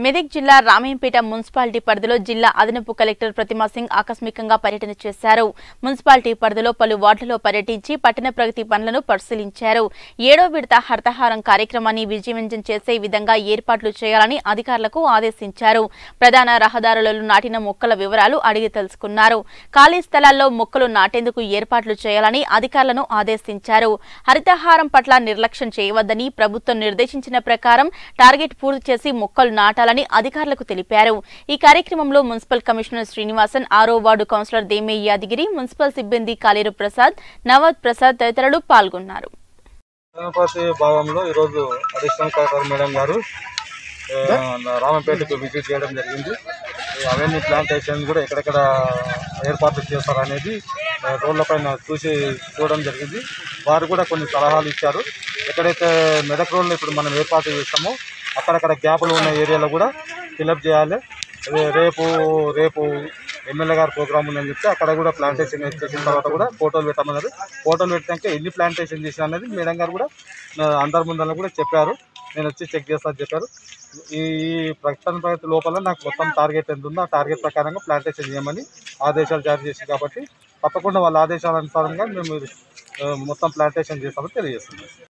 మెదక్ జిల్లా రామేంపేట మున్సిపాలిటీ పరిధిలో జిల్లా అదనపు కలెక్టర్ ప్రతిమా సింగ్ ఆకస్మికంగా పర్యటన చేశారు మున్సిపాలిటీ పరిధిలో పలు వార్డులలో పర్యటించి పట్టణ ప్రగతి పనులను పరిశీలించారు ఏడో విడత హర్తహారం కార్యక్రమాన్ని విజయవంతం చేసే విధంగా ఏర్పాట్లు చేయాలని అధికారులకు ఆదేశించారు ప్రధాన రహదారులలో నాటిన మొక్కల వివరాలు అడిగి తెలుసుకున్నారు ఖాళీ స్థలాల్లో మొక్కలు నాటేందుకు ఏర్పాట్లు చేయాలని అధికారులను ఆదేశించారు హరితహారం పట్ల నిర్లక్ష్యం చేయవద్దని ప్రభుత్వం నిర్దేశించిన ప్రకారం టార్గెట్ పూర్తి చేసి మొక్కలు నాటాలని అధికారులకు తెలిపారు ఈ కార్యక్రమంలో మున్సిపల్ కమిషనర్ శ్రీనివాసన్ ఆరో ward councillor Deme Yadagiri municipal సిబ్బంది కాలేరు ప్రసాద్ నవాద్ ప్రసాద్ తదితరులు పాల్గొన్నారు గణపతి భాగంలో ఈరోజు అడిషనల్ కలెక్టర్ మేడం గారు ఆ, రామంపేటకు విజిట్ చేయడం జరిగింది ఈ అవన్నీ ప్లాంటేషన్ కూడా ఎక్కడెక్కడ ఏర్పాట్లు చేస్తారు అనేది ఆ, రోడ్ల పైన చూసి చూడడం జరిగింది వారు కూడా కొన్ని సలహాలు ఇచ్చారు ఎక్కడైతే మెదక్ రోడ్లో ఇప్పుడు మనం ఏర్పాటు చేస్తామో అక్కడక్కడ గ్యాపులు ఉన్న ఏరియాలో కూడా ఫిలప్ చేయాలి రే- రేపు రేపు ఎమ్మెల్యే గారు ప్రోగ్రామ్ ఉందని చెప్తే అక్కడ కూడా ప్లాంటేషన్ చేసిన తర్వాత కూడా ఫోటోలు పెట్టమన్నారు ఫోటోలు పెట్టాక ఎన్ని ప్లాంటేషన్ చేసిన అనేది మేడం గారు కూడా ఆ, అందరి ముందర కూడా చెప్పారు నేను వచ్చి చెక్ చేస్తాను చెప్పారు ఈ ఈ ప్రకటన ప్రగతి లోపల నాకు మొత్తం టార్గెట్ ఎంత ఉందో ఆ టార్గెట్ ప్రకారంగా ప్లాంటేషన్ చేయమని ఆదేశాలు జారీ చేసి కాబట్టి తప్పకుండా వాళ్ళ ఆదేశాల అనుసారంగా మేము ఆ, మొత్తం ప్లాంటేషన్ చేస్తామని తెలియజేస్తున్నాం